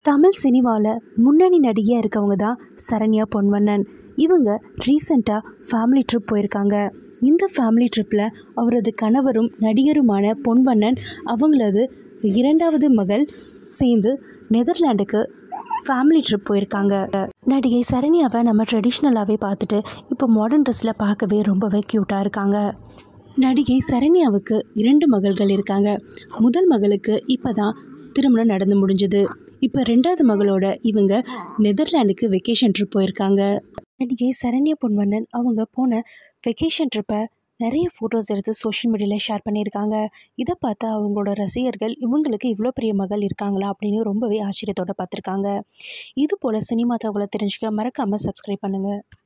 தமிழ் சினிமாவில் முன்னணி நடிகையாக இருக்கவங்க தான் சரண்யா பொன்வண்ணன் இவங்க ரீசண்டாக ஃபேமிலி ட்ரிப் போயிருக்காங்க இந்த ஃபேமிலி ட்ரிப்பில் அவரது கணவரும் நடிகருமான பொன்வண்ணன் அவங்களது இரண்டாவது மகள் சேர்ந்து நெதர்லாண்டுக்கு ஃபேமிலி ட்ரிப் போயிருக்காங்க நடிகை சரண்யாவை நம்ம ட்ரெடிஷ்னலாகவே பார்த்துட்டு இப்போ மாடர்ன் ட்ரெஸ்ஸில் பார்க்கவே ரொம்பவே க்யூட்டாக இருக்காங்க நடிகை சரண்யாவுக்கு இரண்டு மகள்கள் இருக்காங்க முதல் மகளுக்கு இப்போ தான் திருமணம் நடந்து முடிஞ்சது இப்போ ரெண்டாவது மகளோட இவங்க நெதர்லாண்டுக்கு வெக்கேஷன் ட்ரிப் போயிருக்காங்க நடிகை சரண்யா பொன்வண்ணன் அவங்க போன வெக்கேஷன் ட்ரிப்பை நிறைய ஃபோட்டோஸ் எடுத்து சோஷியல் மீடியாவில் ஷேர் பண்ணியிருக்காங்க இதை பார்த்து அவங்களோட ரசிகர்கள் இவங்களுக்கு இவ்வளோ பெரிய மகள் இருக்காங்களா அப்படின்னு ரொம்பவே ஆச்சரியத்தோட பார்த்துருக்காங்க இது போல் சினிமா தகவலை தெரிஞ்சுக்க மறக்காமல் சப்ஸ்கிரைப் பண்ணுங்கள்